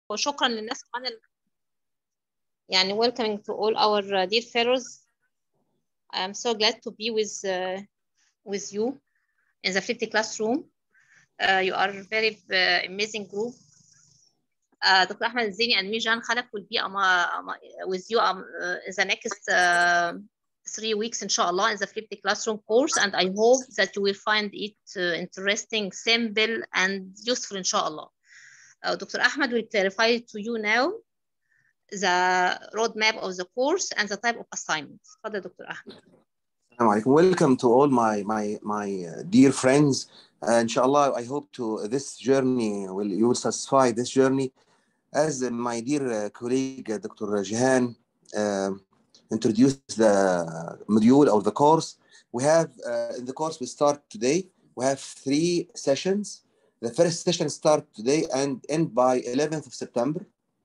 وشكرا للناس كمان ال- يعني welcoming to all our uh, dear fellows. I'm so glad to be with uh, with you in the flipped classroom. Uh, you are a very uh, amazing group. Uh, Dr. Ahmed Zini and me, Jan Khalaf, will be um, um, with you um, uh, in the next uh, three weeks, inshallah, in the flipped classroom course. And I hope that you will find it uh, interesting, simple, and useful, inshallah. Uh, Dr. Ahmed will clarify to you now the roadmap of the course and the type of assignment. تفضل Dr. Ahmed. Assalamu alaikum. Welcome to all my my my uh, dear friends. Uh, inshallah, I hope to this journey will you will satisfy this journey. As uh, my dear uh, colleague uh, Dr. Jihan uh, introduced the module or the course, we have uh, in the course we start today. We have three sessions. The first session start today and end by 11th of September.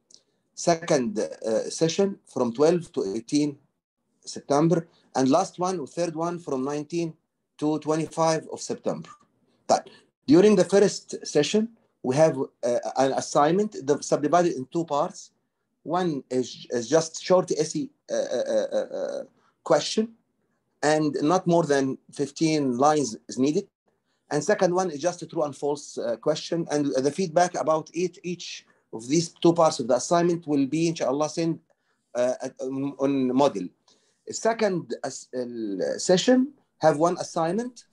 Second uh, session from 12 to 18 September and last one or third one from 19 to 25 of September. But during the first session, we have uh, an assignment the, subdivided in two parts. One is, is just short essay uh, uh, uh, uh, question, and not more than 15 lines is needed. And second one is just a true and false uh, question, and the feedback about each each of these two parts of the assignment will be, inshallah, sent uh, at- on on model. The second as- uh, session have one assignment.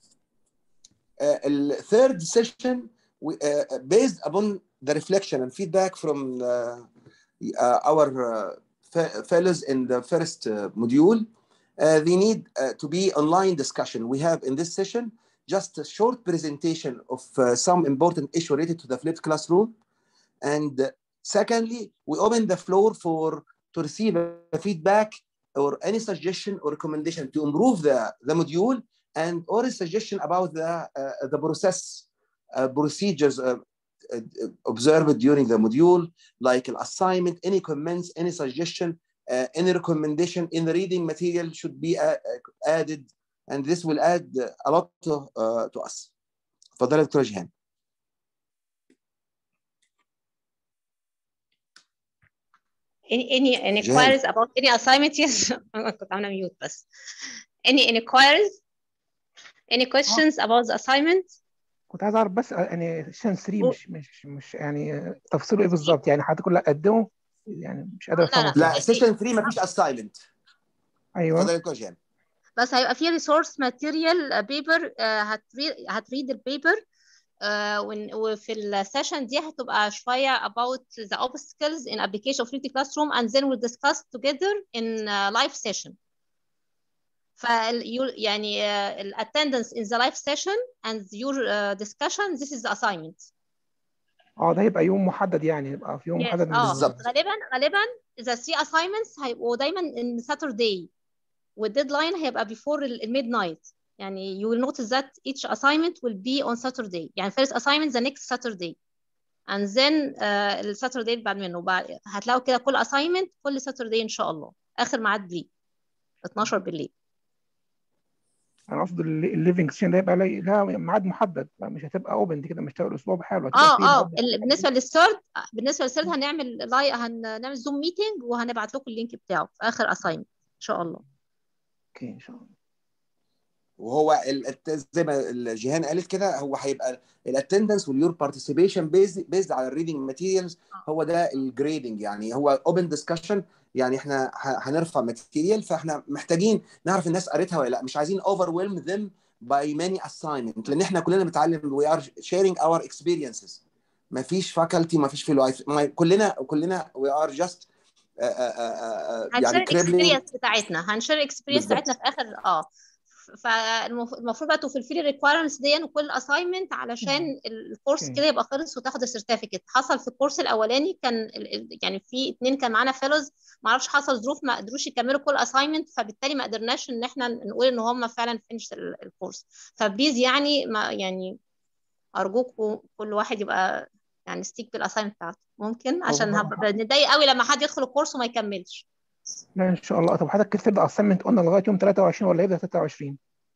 Uh, the third session, we, uh, based upon the reflection and feedback from uh, uh, our uh, fe- fellows in the first uh, module, uh, they need uh, to be online discussion. We have in this session just a short presentation of uh, some important issue related to the flipped classroom. And uh, secondly, we open the floor for to receive a feedback or any suggestion or recommendation to improve the, the module and or a suggestion about the, uh, the process uh, procedures uh, uh, observed during the module, like an assignment, any comments, any suggestion, uh, any recommendation in the reading material should be uh, uh, added, and this will add uh, a lot to, uh, to us. تفضل يا دكتور جيهان. Any any any Jen. inquiries about any assignment? Yes. كنت عاملة ميوت بس. Any any inquiries? Any questions about the assignment? كنت عايز اعرف بس يعني سيشن 3 مش مش مش يعني تفصيله ايه بالظبط يعني حضرتك كلها قدمه يعني مش قادر لا، لا. افهمه لا سيشن 3 ما فيش assignment. ايوه تفضل يا دكتور جيهان. بس هيبقى في ريسورس ماتيريال بيبر هتريد البيبر وفي السيشن دي هتبقى شوية about the obstacles in application of Unity Classroom and then we'll discuss together in uh, live session. ف يعني uh, ال attendance in the live session and your uh, discussion this is the assignment. اه ده هيبقى يوم محدد يعني يبقى في يوم Yes. محدد من اه بالظبط. غالبا غالبا the three assignments هيبقوا دايما in Saturday والديدلاين هيبقى before ال ال midnight يعني you will notice that each assignment will be on Saturday يعني first assignment the next Saturday and then uh, ال Saturday اللي بعد منه بعد هتلاقوا كده كل assignment كل Saturday إن شاء الله آخر ميعاد ليه 12 بالليل انا اقصد الليفنج سيشن ده يبقى لي- لها ميعاد محدد مش هتبقى اوبن دي كده مش هتبقى الاسبوع بحاله هتبقى اه في اه ميعاد ال- بالنسبة للثيرد بالنسبة للثيرد هنعمل لاي هنعمل زوم ميتنج وهنبعت لكم اللينك بتاعه في آخر assignment إن شاء الله اوكي ان شاء الله وهو ال- الت- زي ما الجيهان قالت كده هو هيبقى الاتندنس واليور بارتيسيبيشن بيزد على الريدنج ماتيريالز هو ده الجريدنج يعني هو اوبن ديسكشن يعني احنا ه- هنرفع ماتيريال فاحنا محتاجين نعرف الناس قريتها ولا لا مش عايزين overwhelm them by many assignment لان احنا كلنا بنتعلم we are sharing our experiences ما فيش فاكولتي ما فيش فيلو كلنا كلنا we are just uh, uh, uh, uh, هنشير يعني crippling الاكسبيرينس بتاعتنا هنشير الاكسبيرينس بالظبط. بتاعتنا في اخر اه فالمفروض بقى تفلفلي الريكويرمنتس دي وكل اساينمنت علشان الكورس اوكي. كده يبقى خلص وتاخد السيرتيفيكت حصل في الكورس الاولاني كان ال- ال- يعني في اتنين كان معانا فيلوز ما اعرفش حصل ظروف ما قدروش يكملوا كل اساينمنت فبالتالي ما قدرناش ان احنا نقول ان هم فعلا فينش الكورس فبليز يعني ما يعني ارجوكم كل واحد يبقى يعني ستيك بالاساينمنت بتاعته ممكن عشان هو- هبقى نتضايق قوي لما حد يدخل الكورس وما يكملش لا ان شاء الله طب حضرتك كده تبدا اساينمنت قلنا لغايه يوم 23 ولا يبدا 23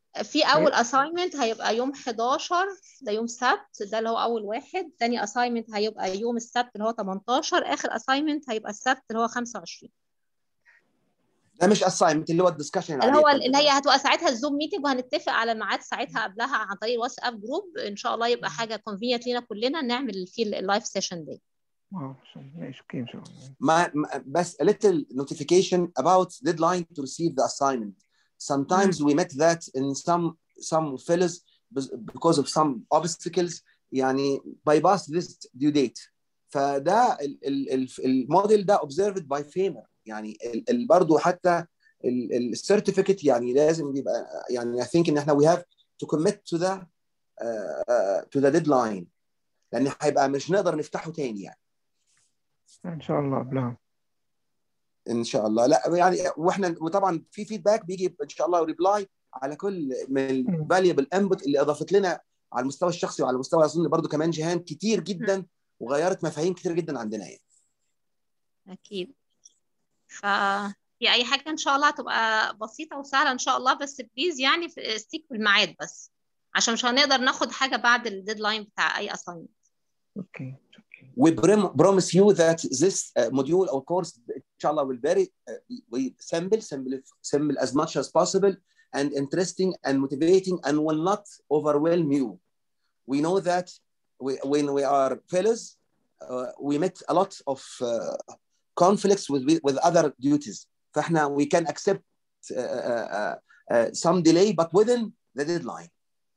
في اول assignment هيبقى يوم 11 ده يوم سبت ده اللي هو اول واحد تاني assignment هيبقى يوم السبت اللي هو 18 اخر assignment هيبقى السبت اللي هو 25 ده مش اساينمنت اللي هو الدسكشن اللي هو اللي هي هتبقى ساعتها الزوم ميتنج وهنتفق على ميعاد ساعتها قبلها عن طريق الواتساب جروب ان شاء الله يبقى حاجه كونفينينت لينا كلنا نعمل فيه اللايف سيشن دي اه ماشي اوكي ان شاء الله ما ما- بس a little notification about deadline to receive the assignment. Sometimes we met that in some some fellows bes- because of some obstacles يعني bypass this due date. فده ال- ال- ال- الموديل ده observed by FAMR يعني ال- ال- برضه حتى السيرتيفيكت يعني لازم يبقى يعني I think ان احنا we have to commit to the uh, uh, to the deadline لان هيبقى مش نقدر نفتحه تاني يعني ان شاء الله قبلها ان شاء الله لا يعني واحنا وطبعا في فيدباك بيجي ان شاء الله ريبلاي على كل من الفاليبل انبوت اللي اضافت لنا على المستوى الشخصي وعلى المستوى اظن برضو كمان جيهان كتير جدا وغيرت مفاهيم كتير جدا عندنا يعني اكيد ف في اي حاجه ان شاء الله هتبقى بسيطه وسهله ان شاء الله بس بليز يعني في- ستيك بالميعاد بس عشان مش هنقدر ناخد حاجه بعد الديدلاين بتاع اي assignment اوكي we prom- promise you that this uh, module or course inshallah will very uh, we simple simple simple as much as possible and interesting and motivating and will not overwhelm you we know that we, when we are fellows uh, we met a lot of uh, conflicts with, with with other duties فاحنا we can accept uh, uh, uh, uh, some delay but within the deadline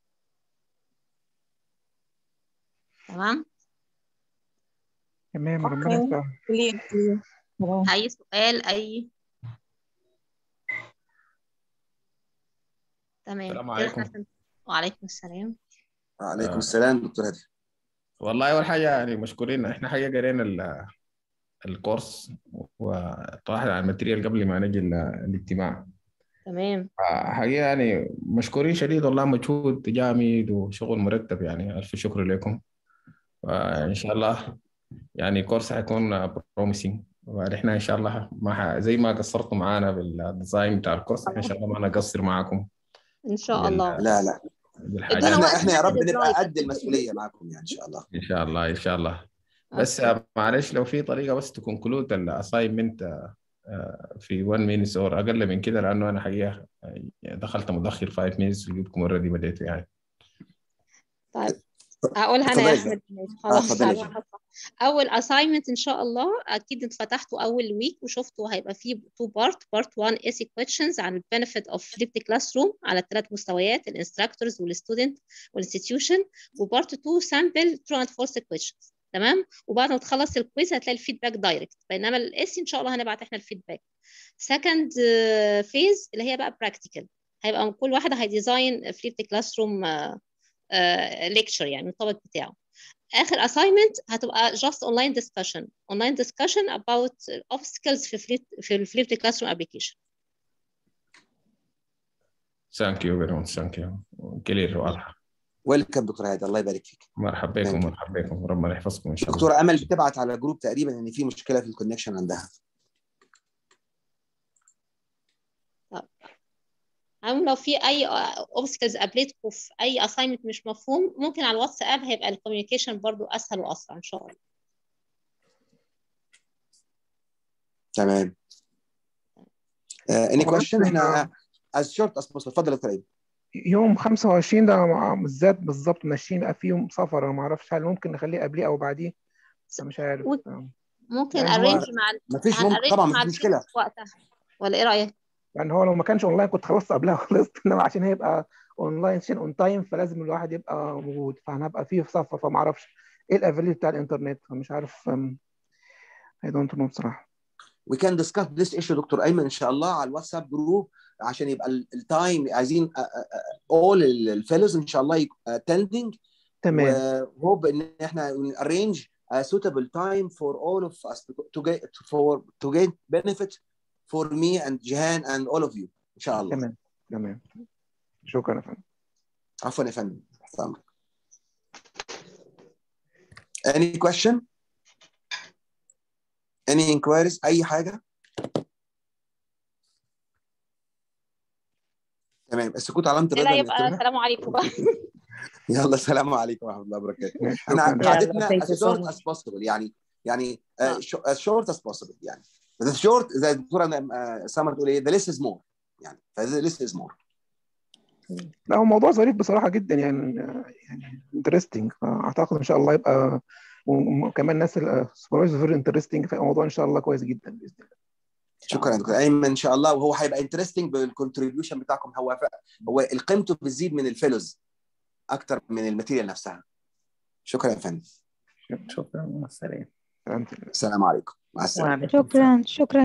تمام تمام ربنا أوكي. يسهل كلير كلير تمام اي سؤال اي تمام السلام كده عليكم. احنا فهمت- وعليكم السلام وعليكم آه. السلام دكتور هادي والله اول حاجه يعني مشكورين احنا حاجه قرينا ال- الكورس وطلعنا على الماتريال قبل ما نجي ال- الاجتماع تمام حقيقه يعني مشكورين شديد والله مجهود جامد وشغل مرتب يعني الف شكر لكم وان شاء الله يعني كورس حيكون بروميسنج واحنا ان شاء الله ما ح... زي ما قصرتوا معانا بالديزاين بتاع الكورس احنا ان شاء الله ما نقصر معاكم ان شاء بال- الله لا لا بالحاجات ادونا احنا وقت احنا يا رب نحدد نبقى الرأي. قد المسؤوليه معاكم يعني ان شاء الله ان شاء الله ان شاء الله بس أوكي. معلش لو في طريقه بس تكونكلود الاساينمنت في 1 مينتس اور اقل من كده لانه انا حقيقه دخلت متاخر 5 مينتس وجبكم اوريدي بديت يعني طيب هقولها انا يا اتفضلي. احمد ماشي. خلاص اتفضلي. هقولها. اول assignment ان شاء الله اكيد انتوا فتحتوا اول ويك وشفتوا هيبقى فيه تو بارت بارت 1 اسي questions عن ال benefit of flipped classroom على الثلاث مستويات الانستراكتورز والستودنت والانستتيوشن وبارت 2 sample true and false questions تمام وبعد ما تخلص الكويز هتلاقي الفيدباك دايركت بينما الاسي ان شاء الله هنبعت احنا الفيدباك سكند فيز اللي هي بقى براكتيكال هيبقى كل واحد هيديزاين flipped classroom ليكتشر يعني الطبق بتاعه اخر assignment هتبقى just online discussion online discussion about obstacles في flip في الفليبت كلاس روم ابلكيشن ثانك يو فيري ماتش ثانك يو كلير واضحه ويلكم دكتور هادي الله يبارك فيك مرحبا بكم Thank you. مرحبا بكم ربنا يحفظكم ان شاء الله دكتوره امل بتبعت على جروب تقريبا ان في مشكله في الكونكشن عندها هم لو في اي obstacles قابلتكم في اي assignment مش مفهوم ممكن على الواتساب هيبقى الكوميونيكيشن برضو اسهل واسرع ان شاء الله تمام uh, any هو question بس- احنا as short as possible اتفضل يا دكتور عيد يوم 25 ده مع- بالذات بالظبط ماشيين بقى في يوم سفر انا ما اعرفش هل ممكن نخليه قبليه او بعديه أنا مش عارف و- آه. ممكن يعني هو- ارينج مع ال- مفيش ممكن هنarrange طبعا مع مفيش مشكله الفيس وقتها ولا ايه رايك؟ يعني هو لو ما كانش اونلاين كنت خلصت قبلها خلصت انما عشان هيبقى اونلاين عشان اون تايم فلازم الواحد يبقى موجود فهنبقى فيه في سفر فما اعرفش ايه الافيليتي بتاع الانترنت فمش عارف اي دونت نو بصراحه we can discuss this issue دكتور ايمن ان شاء الله على الواتساب جروب عشان يبقى التايم عايزين uh, uh, all الفيلوز ان شاء الله يبقى attending تمام وهوب ان احنا arrange a suitable time for all of us to get for to gain benefit for me and Jihan and all of you ان شاء الله تمام تمام شكرا يا فندم عفوا يا فندم تحت امرك any question any inquiries اي حاجه تمام السكوت علامه لا الرضا لا يا يبقى دكتورة. السلام عليكم بقى يلا السلام عليكم ورحمه الله وبركاته ماشي، احنا شكراً. قعدتنا thank as you so short much. as possible يعني يعني آه. uh, sh- as short as possible يعني the short زي الدكتوره uh, سامر تقول ايه the less is more يعني the less is more لا هو موضوع ظريف بصراحة جدا يعني يعني انترستنج اعتقد ان شاء الله يبقى وكمان الناس السوبرفايزر فيري انترستنج فالموضوع ان شاء الله كويس جدا باذن الله شكرا يا دكتور ايمن ان شاء الله وهو هيبقى انترستنج بالكونتريبيوشن بتاعكم هو هو قيمته بتزيد من الفيلوز اكتر من الماتيريال نفسها شكرا يا فندم شكرا مع السلامة السلام عليكم مع السلامه وعليكم السلام. شكرا شكرا